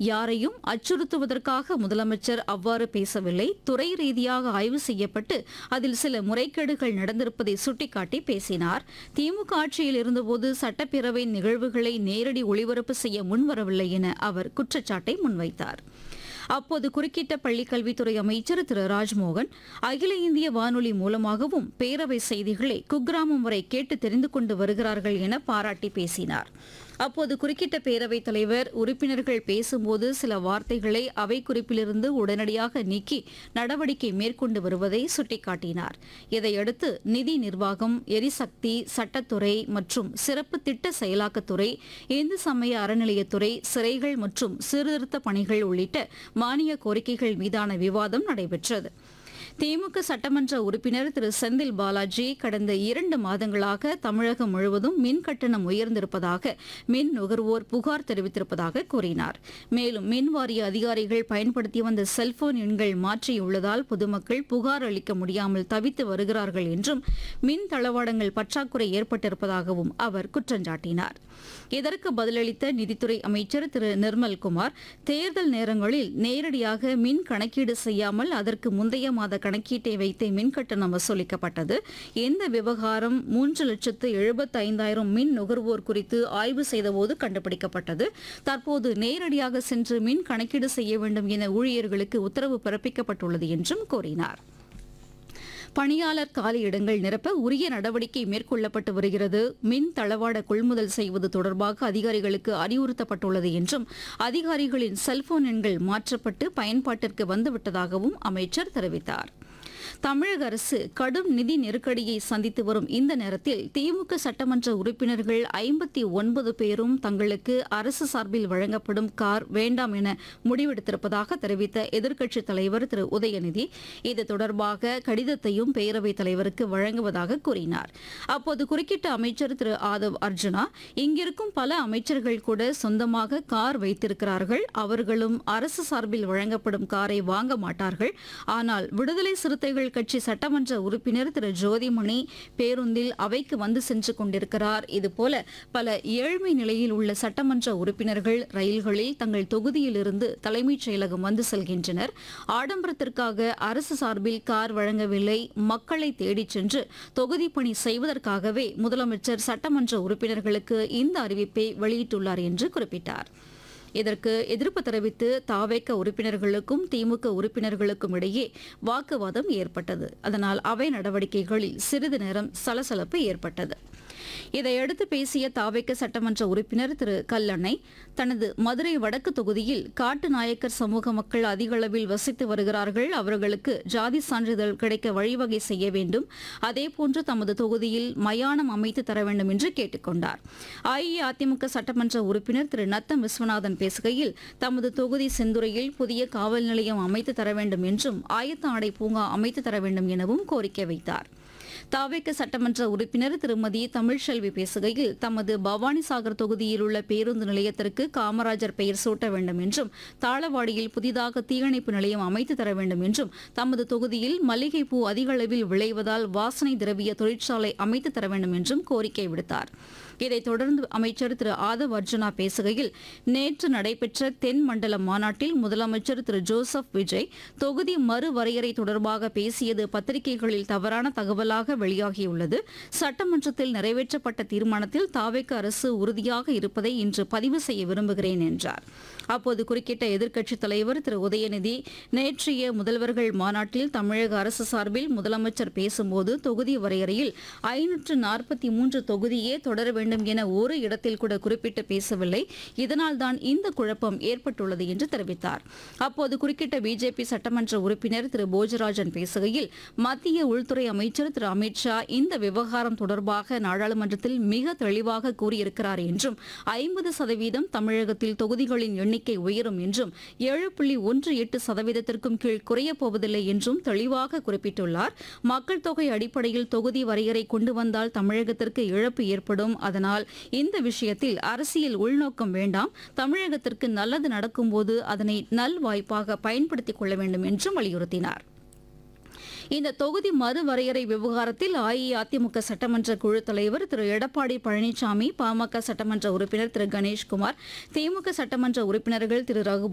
யாரையும் அச்சுறுத்துவதற்காக முதலமைச்சர் அவ்வாறு பேசவில்லை துறை ரீதியாக ஆய்வு செய்யப்பட்டு அதில் சில முறைகேடுகள் நடந்திருப்பதை சுட்டிக்காட்டி பேசினார் திமுக ஆட்சியில் இருந்தபோது சட்டப்பேரவை நிகழ்வுகளை நேரடி ஒளிபரப்பு செய்ய முன்வரவில்லை என அவர் குற்றச்சாட்டை முன்வைத்தார் அப்போது குறுக்கிட்ட பள்ளிக்கல்வித்துறை அமைச்சர் திரு ராஜ்மோகன் அகில இந்திய வானொலி மூலமாகவும் பேரவை செய்திகளை குக்கிராமம் வரை கேட்டு தெரிந்து கொண்டு வருகிறார்கள் என பாராட்டி பேசினார் அப்போது குறுக்கிட்ட பேரவைத் தலைவர் உறுப்பினர்கள் பேசும்போது சில வார்த்தைகளை அவை குறிப்பிலிருந்து உடனடியாக நீக்கி நடவடிக்கை மேற்கொண்டு வருவதை சுட்டிக்காட்டினார் இதையடுத்து நிதி நிர்வாகம் எரிசக்தி சட்டத்துறை மற்றும் சிறப்பு திட்ட செயலாக்கத்துறை இந்து சமய அறநிலையத்துறை சிறைகள் மற்றும் சீர்திருத்த பணிகள் உள்ளிட்ட மானிய கோரிக்கைகள் மீதான விவாதம் நடைபெற்றது திமுக சட்டமன்ற உறுப்பினர் திரு செந்தில் பாலாஜி கடந்த இரண்டு மாதங்களாக தமிழகம் முழுவதும் மின் கட்டணம் உயர்ந்திருப்பதாக மின் நுகர்வோர் புகார் தெரிவித்திருப்பதாக கூறினார் மேலும் மின் வாரிய அதிகாரிகள் பயன்படுத்தி வந்த செல்போன் எண்கள் மாற்றியுள்ளதால் பொதுமக்கள் புகார் அளிக்க முடியாமல் தவித்து வருகிறார்கள் என்றும் மின் தளவாடங்கள் பற்றாக்குறை ஏற்பட்டிருப்பதாகவும் அவர் குற்றஞ்சாட்டினார் இதற்கு பதிலளித்த நிதித்துறை அமைச்சர் திரு நிர்மல்குமார் தேர்தல் நேரங்களில் நேரடியாக மின் கணக்கீடு செய்யாமல் அதற்கு முந்தைய மாத கணக்கீட்டை வைத்தே மின் கட்டணம் வசூலிக்கப்பட்டது இந்த விவகாரம் மூன்று லட்சத்து எழுபத்தி ஐந்தாயிரம் மின் நுகர்வோர் குறித்து ஆய்வு செய்தபோது கண்டுபிடிக்கப்பட்டது தற்போது நேரடியாக சென்று மின் கணக்கீடு செய்ய வேண்டும் என ஊழியர்களுக்கு உத்தரவு பிறப்பிக்கப்பட்டுள்ளது என்றும் கூறினார் பணியாளர் காலி இடங்கள் நிரப்ப உரிய நடவடிக்கை மேற்கொள்ளப்பட்டு வருகிறது மின் தளவாட கொள்முதல் செய்வது தொடர்பாக அதிகாரிகளுக்கு அறிவுறுத்தப்பட்டுள்ளது என்றும் அதிகாரிகளின் செல்போன் எண்கள் மாற்றப்பட்டு பயன்பாட்டிற்கு வந்துவிட்டதாகவும் அமைச்சர் தெரிவித்தார் தமிழக அரசு கடும் நிதி நெருக்கடியை சந்தித்து வரும் இந்த நேரத்தில் திமுக சட்டமன்ற உறுப்பினர்கள் ஐம்பத்தி ஒன்பது பேரும் தங்களுக்கு அரசு சார்பில் வழங்கப்படும் கார் வேண்டாம் என முடிவெடுத்திருப்பதாக தெரிவித்த எதிர்க்கட்சித் தலைவர் திரு உதயநிதி இது தொடர்பாக கடிதத்தையும் பேரவைத் தலைவருக்கு வழங்குவதாக கூறினார் அப்போது குறுக்கிட்ட அமைச்சர் திரு ஆதவ் அர்ஜுனா இங்கிருக்கும் பல அமைச்சர்கள் கூட சொந்தமாக கார் வைத்திருக்கிறார்கள் அவர்களும் அரசு சார்பில் வழங்கப்படும் காரை வாங்க மாட்டார்கள் ஆனால் விடுதலை சிறுத்தைகள் கட்சி சட்டமன்ற உறுப்பினர் திரு ஜோதிமணி பேருந்தில் அவைக்கு வந்து சென்று கொண்டிருக்கிறார் இதுபோல பல ஏழ்மை நிலையில் உள்ள சட்டமன்ற உறுப்பினர்கள் ரயில்களில் தங்கள் தொகுதியிலிருந்து தலைமைச் செயலகம் வந்து செல்கின்றனர் ஆடம்பரத்திற்காக அரசு சார்பில் கார் வழங்கவில்லை மக்களை தேடிச் சென்று தொகுதி பணி செய்வதற்காகவே முதலமைச்சர் சட்டமன்ற உறுப்பினர்களுக்கு இந்த அறிவிப்பை வெளியிட்டுள்ளார் என்று குறிப்பிட்டார் இதற்கு எதிர்ப்பு தெரிவித்து தாவேக்க உறுப்பினர்களுக்கும் திமுக உறுப்பினர்களுக்கும் இடையே வாக்குவாதம் ஏற்பட்டது அதனால் அவை நடவடிக்கைகளில் சிறிது நேரம் சலசலப்பு ஏற்பட்டது இதையடுத்து பேசிய தாவேக்க சட்டமன்ற உறுப்பினர் திரு கல்லணை தனது மதுரை வடக்கு தொகுதியில் காட்டு நாயக்கர் சமூக மக்கள் அதிக அளவில் வசித்து வருகிறார்கள் அவர்களுக்கு ஜாதி சான்றிதழ் கிடைக்க வழிவகை செய்ய வேண்டும் அதேபோன்று தமது தொகுதியில் மயானம் அமைத்து தர வேண்டும் என்று கேட்டுக்கொண்டார் அஇஅதிமுக சட்டமன்ற உறுப்பினர் திரு நத்தம் விஸ்வநாதன் பேசுகையில் தமது தொகுதி செந்துறையில் புதிய காவல் நிலையம் அமைத்து தர வேண்டும் என்றும் ஆயத்த ஆடை பூங்கா அமைத்து தர வேண்டும் எனவும் கோரிக்கை வைத்தார் தாவேக்க சட்டமன்ற உறுப்பினர் திருமதி தமிழ்செல்வி பேசுகையில் தமது பவானிசாகர் தொகுதியில் உள்ள பேருந்து நிலையத்திற்கு காமராஜர் பெயர் சூட்ட வேண்டும் என்றும் தாளவாடியில் புதிதாக தீயணைப்பு நிலையம் அமைத்து தர வேண்டும் என்றும் தமது தொகுதியில் மல்லிகைப்பூ அதிக அளவில் விளைவதால் வாசனை திரவிய தொழிற்சாலை அமைத்து தர வேண்டும் என்றும் கோரிக்கை விடுத்தார் இதைத் தொடர்ந்து அமைச்சர் திரு ஆதவ் அர்ஜுனா பேசுகையில் நேற்று நடைபெற்ற தென் மண்டல மாநாட்டில் முதலமைச்சர் திரு ஜோசப் விஜய் தொகுதி மறுவரையறை தொடர்பாக பேசியது பத்திரிகைகளில் தவறான தகவலாக வெளியாகியுள்ளது சட்டமன்றத்தில் நிறைவேற்றப்பட்ட தீர்மானத்தில் தாவேக்க அரசு உறுதியாக இருப்பதை இன்று பதிவு செய்ய விரும்புகிறேன் என்றார் அப்போது குறுக்கிட்ட எதிர்க்கட்சித் தலைவர் திரு உதயநிதி நேற்றைய முதல்வர்கள் மாநாட்டில் தமிழக அரசு சார்பில் முதலமைச்சர் பேசும்போது தொகுதி வரையறையில் ஐநூற்று நாற்பத்தி மூன்று தொகுதியே தொடர வேண்டும் என ஒரு இடத்தில் கூட குறிப்பிட்டு பேசவில்லை இதனால்தான் இந்த குழப்பம் ஏற்பட்டுள்ளது என்று தெரிவித்தார் அப்போது குறுக்கிட்ட பிஜேபி சட்டமன்ற உறுப்பினர் திரு போஜராஜன் பேசுகையில் மத்திய உள்துறை அமைச்சர் திரு அமித்ஷா இந்த விவகாரம் தொடர்பாக நாடாளுமன்றத்தில் மிக தெளிவாக கூறியிருக்கிறார் என்றும் ஐம்பது சதவீதம் தமிழகத்தில் தொகுதிகளின் எண்ணிக்கை உயரும் என்றும் ஏழு புள்ளி ஒன்று எட்டு சதவீதத்திற்கும் கீழ் குறையப் போவதில்லை என்றும் தெளிவாக குறிப்பிட்டுள்ளார் மக்கள் தொகை அடிப்படையில் தொகுதி வரையறை கொண்டு வந்தால் தமிழகத்திற்கு இழப்பு ஏற்படும் அதனால் இந்த விஷயத்தில் அரசியல் உள்நோக்கம் வேண்டாம் தமிழகத்திற்கு நல்லது நடக்கும்போது அதனை நல்வாய்ப்பாக பயன்படுத்திக் கொள்ள வேண்டும் என்றும் வலியுறுத்தினார் இந்த தொகுதி மறுவரையறை விவகாரத்தில் அஇஅதிமுக சட்டமன்ற குழு தலைவர் திரு எடப்பாடி பழனிசாமி பாமக சட்டமன்ற உறுப்பினர் திரு கணேஷ்குமார் திமுக சட்டமன்ற உறுப்பினர்கள் திரு ரகு